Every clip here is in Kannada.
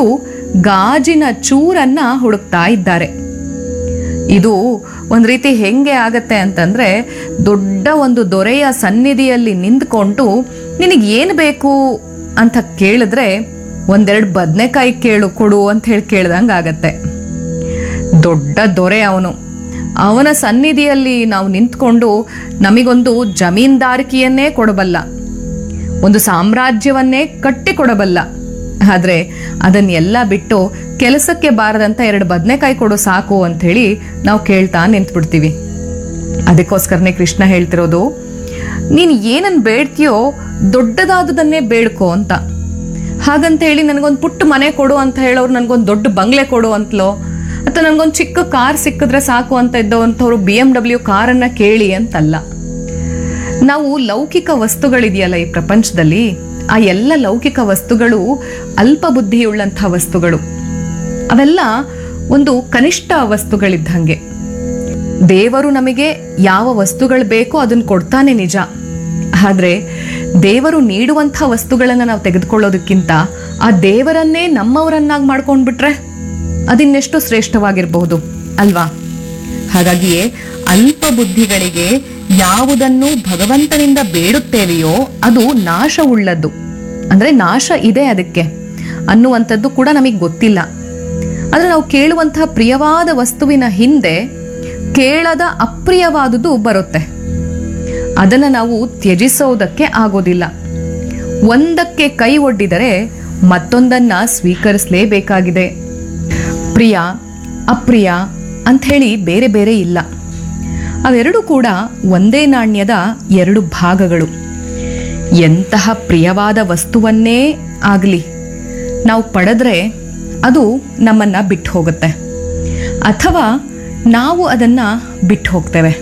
ಬಿಟ್ಟು ಗಾಜಿನ ಚೂರನ್ನ ಹುಡುಕ್ತಾ ಇದ್ದಾರೆ ಇದು ಒಂದು ರೀತಿ ಹೆಂಗೆ ಆಗತ್ತೆ ಅಂತಂದ್ರೆ ದೊಡ್ಡ ಒಂದು ದೊರೆಯ ಸನ್ನಿಧಿಯಲ್ಲಿ ನಿಂತ್ಕೊಂಡು ನಿನಗೆ ಏನು ಬೇಕು ಅಂತ ಕೇಳಿದ್ರೆ ಒಂದೆರಡು ಬದನೆಕಾಯಿ ಕೇಳು ಕೊಡು ಅಂತ ಹೇಳಿ ಕೇಳ್ದಂಗೆ ಆಗತ್ತೆ ದೊಡ್ಡ ದೊರೆ ಅವನು ಅವನ ಸನ್ನಿಧಿಯಲ್ಲಿ ನಾವು ನಿಂತ್ಕೊಂಡು ನಮಗೊಂದು ಜಮೀನ್ದಾರಿಕೆಯನ್ನೇ ಕೊಡಬಲ್ಲ ಒಂದು ಸಾಮ್ರಾಜ್ಯವನ್ನೇ ಕಟ್ಟಿಕೊಡಬಲ್ಲ ಆದ್ರೆ ಅದನ್ನೆಲ್ಲ ಬಿಟ್ಟು ಕೆಲಸಕ್ಕೆ ಬಾರದಂತ ಎರಡು ಬದನೆಕಾಯಿ ಕೊಡು ಸಾಕು ಅಂತ ಹೇಳಿ ನಾವು ಕೇಳ್ತಾ ನಿಂತ್ಬಿಡ್ತೀವಿ ಅದಕ್ಕೋಸ್ಕರನೇ ಕೃಷ್ಣ ಹೇಳ್ತಿರೋದು ನೀನು ಏನನ್ ಬೇಡ್ತೀಯೋ ದೊಡ್ಡದಾದುದನ್ನೇ ಬೇಡ್ಕೋ ಅಂತ ಹಾಗಂತ ಹೇಳಿ ನನಗೊಂದು ಪುಟ್ಟ ಮನೆ ಕೊಡು ಅಂತ ಹೇಳೋರು ನನಗೊಂದು ದೊಡ್ಡ ಬಂಗ್ಲೆ ಕೊಡು ಅಂತಲೋ ಅಥವಾ ನನಗೊಂದು ಚಿಕ್ಕ ಕಾರ್ ಸಿಕ್ಕಿದ್ರೆ ಸಾಕು ಅಂತ ಇದ್ದವಂಥವ್ರು ಬಿ ಎಂ ಡಬ್ಲ್ಯೂ ಕಾರನ್ನ ಕೇಳಿ ಅಂತಲ್ಲ ನಾವು ಲೌಕಿಕ ವಸ್ತುಗಳಿದೆಯಲ್ಲ ಈ ಪ್ರಪಂಚದಲ್ಲಿ ಆ ಎಲ್ಲ ಲೌಕಿಕ ವಸ್ತುಗಳು ಅಲ್ಪ ಬುದ್ಧಿಯುಳ್ಳಂಥ ವಸ್ತುಗಳು ಅವೆಲ್ಲ ಒಂದು ಕನಿಷ್ಠ ವಸ್ತುಗಳಿದ್ದಂಗೆ ದೇವರು ನಮಗೆ ಯಾವ ವಸ್ತುಗಳು ಬೇಕೋ ಅದನ್ನ ಕೊಡ್ತಾನೆ ನಿಜ ಆದ್ರೆ ದೇವರು ನೀಡುವಂಥ ವಸ್ತುಗಳನ್ನ ನಾವು ತೆಗೆದುಕೊಳ್ಳೋದಕ್ಕಿಂತ ಆ ದೇವರನ್ನೇ ನಮ್ಮವರನ್ನಾಗಿ ಮಾಡ್ಕೊಂಡ್ಬಿಟ್ರೆ ಅದಿನ್ನೆಷ್ಟು ಶ್ರೇಷ್ಠವಾಗಿರಬಹುದು ಅಲ್ವಾ ಹಾಗಾಗಿಯೇ ಅಲ್ಪ ಬುದ್ಧಿಗಳಿಗೆ ಯಾವುದನ್ನು ಭಗವಂತನಿಂದ ಬೇಡುತ್ತೇವೆಯೋ ಅದು ನಾಶವುಳ್ಳದ್ದು ಅಂದ್ರೆ ನಾಶ ಇದೆ ಅದಕ್ಕೆ ಅನ್ನುವಂಥದ್ದು ಕೂಡ ನಮಗೆ ಗೊತ್ತಿಲ್ಲ ಆದ್ರೆ ನಾವು ಕೇಳುವಂತಹ ಪ್ರಿಯವಾದ ವಸ್ತುವಿನ ಹಿಂದೆ ಕೇಳದ ಅಪ್ರಿಯವಾದುದು ಬರುತ್ತೆ ಅದನ್ನು ನಾವು ತ್ಯಜಿಸೋದಕ್ಕೆ ಆಗೋದಿಲ್ಲ ಒಂದಕ್ಕೆ ಕೈ ಒಡ್ಡಿದರೆ ಮತ್ತೊಂದನ್ನ ಸ್ವೀಕರಿಸಲೇಬೇಕಾಗಿದೆ ಪ್ರಿಯ ಅಪ್ರಿಯ ಅಂಥೇಳಿ ಬೇರೆ ಬೇರೆ ಇಲ್ಲ ಅವೆರಡೂ ಕೂಡ ಒಂದೇ ನಾಣ್ಯದ ಎರಡು ಭಾಗಗಳು ಎಂತಹ ಪ್ರಿಯವಾದ ವಸ್ತುವನ್ನೇ ಆಗಲಿ ನಾವು ಪಡೆದ್ರೆ ಅದು ನಮ್ಮನ್ನ ಬಿಟ್ಟು ಹೋಗುತ್ತೆ ಅಥವಾ ನಾವು ಅದನ್ನ ಬಿಟ್ಟು ಹೋಗ್ತೇವೆ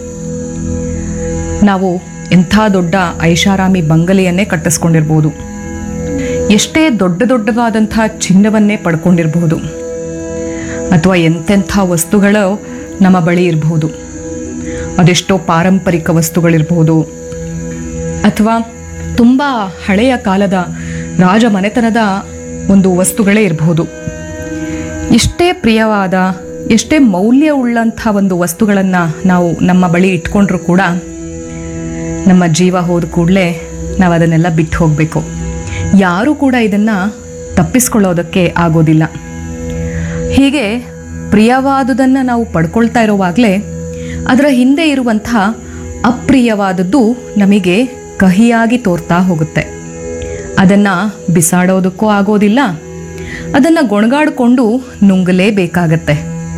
ನಾವು ಎಂಥ ದೊಡ್ಡ ಐಷಾರಾಮಿ ಬಂಗಲೆಯನ್ನೇ ಕಟ್ಟಿಸ್ಕೊಂಡಿರ್ಬೋದು ಎಷ್ಟೇ ದೊಡ್ಡ ದೊಡ್ಡದಾದಂಥ ಚಿನ್ನವನ್ನೇ ಪಡ್ಕೊಂಡಿರಬಹುದು ಅಥವಾ ಎಂತೆಂಥ ವಸ್ತುಗಳು ನಮ್ಮ ಬಳಿ ಇರಬಹುದು ಅದೆಷ್ಟೋ ಪಾರಂಪರಿಕ ವಸ್ತುಗಳಿರ್ಬೋದು ಅಥವಾ ತುಂಬ ಹಳೆಯ ಕಾಲದ ರಾಜ ಮನೆತನದ ಒಂದು ವಸ್ತುಗಳೇ ಇರಬಹುದು ಎಷ್ಟೇ ಪ್ರಿಯವಾದ ಎಷ್ಟೇ ಮೌಲ್ಯವುಳ್ಳಂಥ ಒಂದು ವಸ್ತುಗಳನ್ನು ನಾವು ನಮ್ಮ ಬಳಿ ಇಟ್ಕೊಂಡ್ರೂ ಕೂಡ ನಮ್ಮ ಜೀವ ಹೋದ ಕೂಡಲೇ ನಾವು ಅದನ್ನೆಲ್ಲ ಬಿಟ್ಟು ಹೋಗಬೇಕು ಯಾರೂ ಕೂಡ ಇದನ್ನು ತಪ್ಪಿಸ್ಕೊಳ್ಳೋದಕ್ಕೆ ಆಗೋದಿಲ್ಲ ಹೀಗೆ ಪ್ರಿಯವಾದುದನ್ನು ನಾವು ಪಡ್ಕೊಳ್ತಾ ಇರುವಾಗಲೇ ಅದರ ಹಿಂದೆ ಇರುವಂಥ ಅಪ್ರಿಯವಾದದ್ದು ನಮಗೆ ಕಹಿಯಾಗಿ ತೋರ್ತಾ ಹೋಗುತ್ತೆ ಅದನ್ನು ಬಿಸಾಡೋದಕ್ಕೂ ಆಗೋದಿಲ್ಲ ಅದನ್ನು ಗೊಣಗಾಡಿಕೊಂಡು ನುಂಗಲೇಬೇಕಾಗತ್ತೆ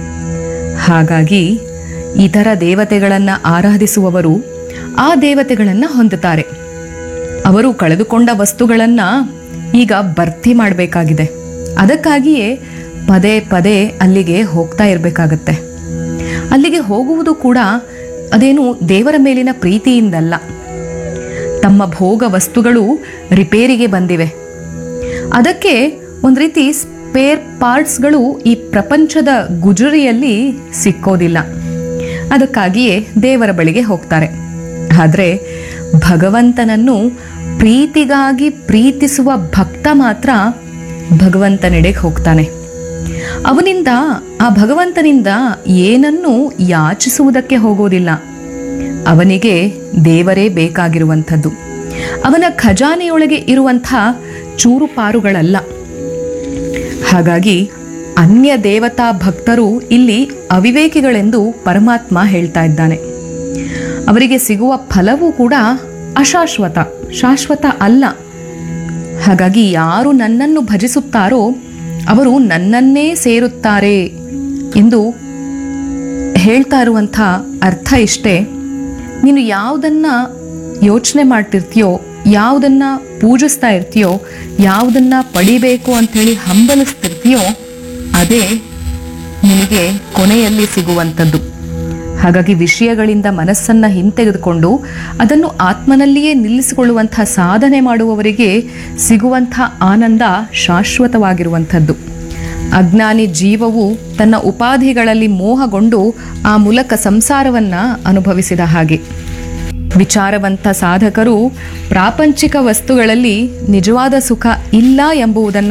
ಹಾಗಾಗಿ ಇತರ ದೇವತೆಗಳನ್ನು ಆರಾಧಿಸುವವರು ಆ ದೇವತೆಗಳನ್ನು ಹೊಂದುತ್ತಾರೆ ಅವರು ಕಳೆದುಕೊಂಡ ವಸ್ತುಗಳನ್ನು ಈಗ ಭರ್ತಿ ಮಾಡಬೇಕಾಗಿದೆ ಅದಕ್ಕಾಗಿಯೇ ಪದೇ ಪದೇ ಅಲ್ಲಿಗೆ ಹೋಗ್ತಾ ಇರಬೇಕಾಗತ್ತೆ ಅಲ್ಲಿಗೆ ಹೋಗುವುದು ಕೂಡ ಅದೇನು ದೇವರ ಮೇಲಿನ ಪ್ರೀತಿಯಿಂದಲ್ಲ ತಮ್ಮ ಭೋಗ ವಸ್ತುಗಳು ರಿಪೇರಿಗೆ ಬಂದಿವೆ ಅದಕ್ಕೆ ಒಂದು ರೀತಿ ಸ್ಪೇರ್ ಪಾರ್ಟ್ಸ್ಗಳು ಈ ಪ್ರಪಂಚದ ಗುಜರಿಯಲ್ಲಿ ಸಿಕ್ಕೋದಿಲ್ಲ ಅದಕ್ಕಾಗಿಯೇ ದೇವರ ಬಳಿಗೆ ಹೋಗ್ತಾರೆ ಆದರೆ ಭಗವಂತನನ್ನು ಪ್ರೀತಿಗಾಗಿ ಪ್ರೀತಿಸುವ ಭಕ್ತ ಮಾತ್ರ ಭಗವಂತನೆಡೆಗೆ ಹೋಗ್ತಾನೆ ಅವನಿಂದ ಆ ಭಗವಂತನಿಂದ ಏನನ್ನೂ ಯಾಚಿಸುವುದಕ್ಕೆ ಹೋಗೋದಿಲ್ಲ ಅವನಿಗೆ ದೇವರೇ ಬೇಕಾಗಿರುವಂಥದ್ದು ಅವನ ಖಜಾನೆಯೊಳಗೆ ಇರುವಂಥ ಚೂರುಪಾರುಗಳಲ್ಲ ಹಾಗಾಗಿ ಅನ್ಯ ದೇವತಾ ಭಕ್ತರು ಇಲ್ಲಿ ಅವಿವೇಕಿಗಳೆಂದು ಪರಮಾತ್ಮ ಹೇಳ್ತಾ ಇದ್ದಾನೆ ಅವರಿಗೆ ಸಿಗುವ ಫಲವೂ ಕೂಡ ಅಶಾಶ್ವತ ಶಾಶ್ವತ ಅಲ್ಲ ಹಾಗಾಗಿ ಯಾರು ನನ್ನನ್ನು ಭಜಿಸುತ್ತಾರೋ ಅವರು ನನ್ನನ್ನೇ ಸೇರುತ್ತಾರೆ ಎಂದು ಹೇಳ್ತಾ ಇರುವಂಥ ಅರ್ಥ ಇಷ್ಟೇ ನೀನು ಯಾವುದನ್ನ ಯೋಚನೆ ಮಾಡ್ತಿರ್ತೀಯೋ ಯಾವುದನ್ನ ಪೂಜಿಸ್ತಾ ಇರ್ತೀಯೋ ಯಾವುದನ್ನ ಪಡಿಬೇಕು ಅಂಥೇಳಿ ಹಂಬಲಿಸ್ತಿರ್ತೀಯೋ ಅದೇ ನಿನಗೆ ಕೊನೆಯಲ್ಲಿ ಸಿಗುವಂಥದ್ದು ಹಾಗಾಗಿ ವಿಷಯಗಳಿಂದ ಮನಸ್ಸನ್ನ ಹಿಂತೆಗೆದುಕೊಂಡು ಅದನ್ನು ಆತ್ಮನಲ್ಲಿಯೇ ನಿಲ್ಲಿಸಿಕೊಳ್ಳುವಂಥ ಸಾಧನೆ ಮಾಡುವವರಿಗೆ ಸಿಗುವಂಥ ಆನಂದ ಶಾಶ್ವತವಾಗಿರುವಂಥದ್ದು ಅಜ್ಞಾನಿ ಜೀವವು ತನ್ನ ಉಪಾಧಿಗಳಲ್ಲಿ ಮೋಹಗೊಂಡು ಆ ಮೂಲಕ ಸಂಸಾರವನ್ನ ಅನುಭವಿಸಿದ ಹಾಗೆ ವಿಚಾರವಂತ ಸಾಧಕರು ಪ್ರಾಪಂಚಿಕ ವಸ್ತುಗಳಲ್ಲಿ ನಿಜವಾದ ಸುಖ ಇಲ್ಲ ಎಂಬುದನ್ನು